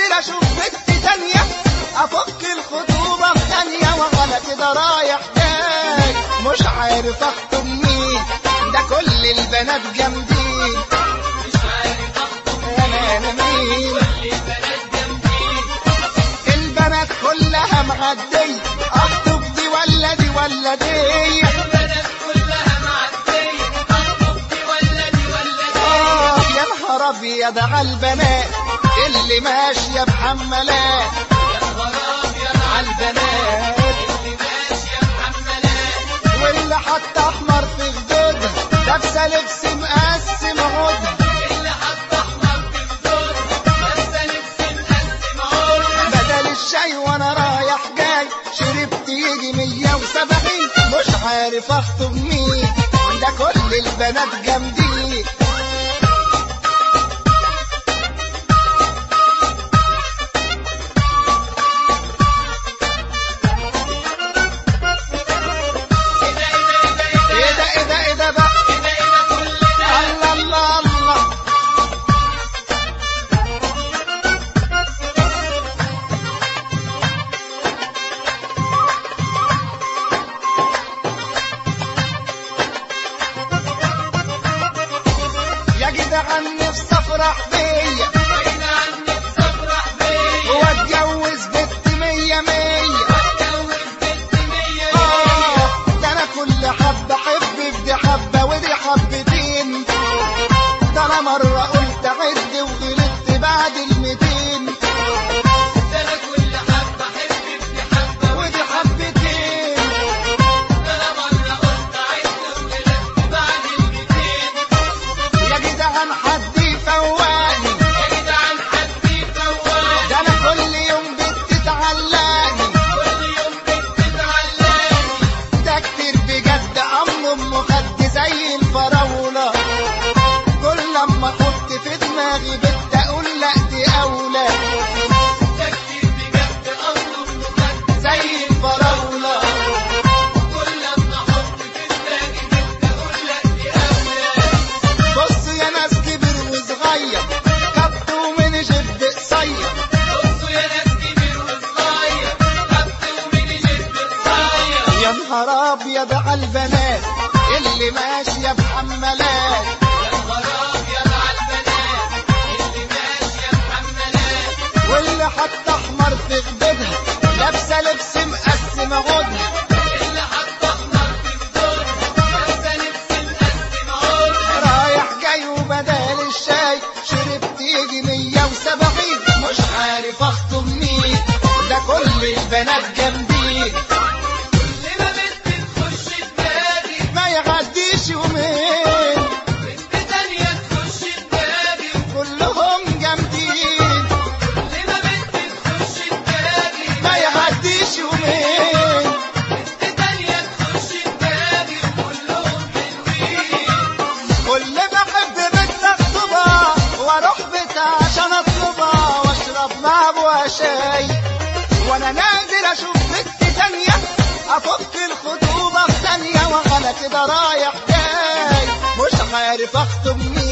نازل اشوف بنت تانية افك الخطوبة في ثانية وانا كده رايح جاي مش عارف اخطب مين ده كل البنات جامدين مش عارف اخطب انا انا مين كل البنات جنبي البنات كلها معدية اخطب دي ولا دي ولا دي البنات كلها معدية اخطب دي ولا دي ولا دي آه يا نهار ابيض على البنات اللي ماشية بحمالات يا خراب يا على البنات اللي ماشية محملات واللي حط احمر في خدودها لابسه لبس مقسم عودها اللي حط احمر في خدودها بس لبس مقسم عودها بدل الشاي وانا رايح جاي شربت يجي 170 مش عارف اخطب مين ده كل البنات جامدين ايه ده ايه ده ايه ده ايه ده ايه ده ايه ده بقى ايه ده ايه ده كل ده الله الله الله يا جدعان نفسي افرح بيا بعيد عني بصفرح بيا واتجوز بنت مية مية اتجوز بنت مية آه، ده انا كل حبة احب بدي حبة ودي حبتين ده انا مرة قلت عد وغلطت بعد الميتين ده انا كل حبة احب ابن حبة ودي حبتين ده انا مرة قلت عد وغلطت بعد الميتين يا جدعان حد يفوقني يا جدعان حد يفوقني ده انا كل يوم بتتعلقني كل يوم بتتعلقني ده كتير بجد امر ام خد زي الفراولة كل لما احط في دماغي بنت اقول لا دي اولى ده كتير بجد امر مخد زي الفراولة كل لما احط في دماغي بنت اقول لك دي اولى بص يا ناس كبر وصغير كبت ومن شد قصير بصوا يا ناس كبير وصغير خدت ومن جد قصير يا نهار ابيض على البنات اللي ماشيه بحمالات يا خراب يا مع البنات اللي ماشية محملات واللي حط احمر في خدودها لابسه لبس مقسم عودها اللي حط احمر في خدودها لابسة لبس مقسم عودها رايح جاي وبدال الشاي شربت يجي 170 مش عارف اخطب مين ده كل البنات جامدين كل ما بنت تخش دماغي ما يعديش يومين بنت تانية تخش دماغي كلهم جامدين كل ما بنت تخش دماغي ما يعديش يومين بنت تانية تخش دماغي وكلهم حلوين كل ما احب بنت اخطبها واروح بيتها عشان اطلبها واشرب مع ابوها شاي وانا نازل اشوف بنت تانية افك الخطوبة في ثانية وانا كده رايح جاي مش عارف اخطب مين